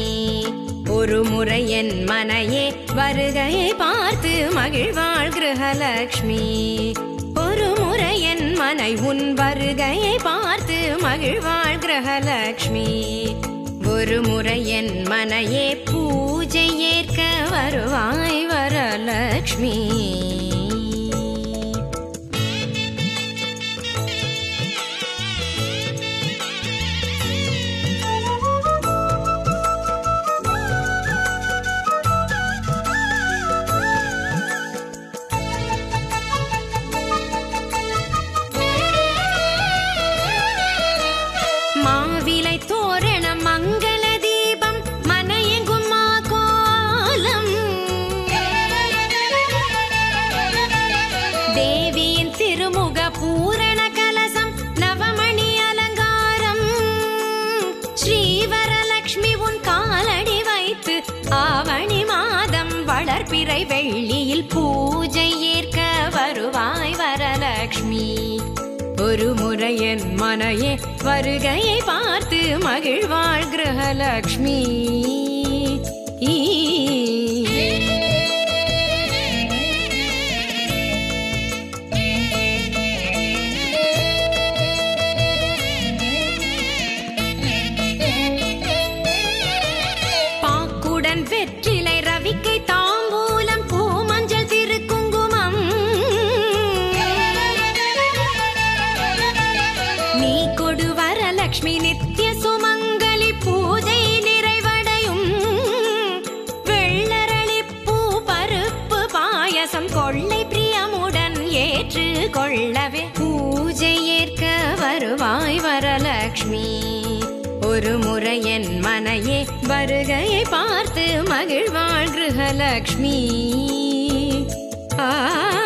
ஒரு முறை என் மனையே வருகையை பார்த்து மகிழ்வாள் கிரகலக்ஷ்மி ஒரு முறை என் மனை உன் வருகையை பார்த்து மகிழ்வாள் கிரகலக்ஷ்மி ஒரு முறை என் மனையே பூஜை ஏற்க வருவாய் வரலக்ஷ்மி மாவிலை தோரணம் மங்கள தீபம் மனையெங்கும் மா கோலம் தேவியின் திருமுக பூரண கலசம் நவமணி அலங்காரம் ஸ்ரீவரலக்ஷ்மி உன் காலடி வைத்து ஆவணி மாதம் வளர்பிறை வெள்ளியில் பூஜை ஏற்க வருவாய் வரலக்ஷ்மி ஒரு முறை என் மனையே வருகையை பார்த்து மகிழ்வாள் கிரகலக்ஷ்மி பாக்குடன் வெற்றிலை ரவிக்கை தாம்பூலம் பூமஞ்சள் திருக்குங்குமம் நீ கொடு வரலக்ஷ்மி நித்திய சுமங்கலி பூஜை நிறைவடையும் வெள்ளரளி பூ பருப்பு பாயசம் கொள்ளை பிரியமுடன் ஏற்று கொள்ளவே பூஜை ஏற்க வருவாய் வரலக்ஷ்மி ஒரு முறை என் மனையே வருகையை பார்த்து மகிழ்வாள் கிரகலக்ஷ்மி ஆ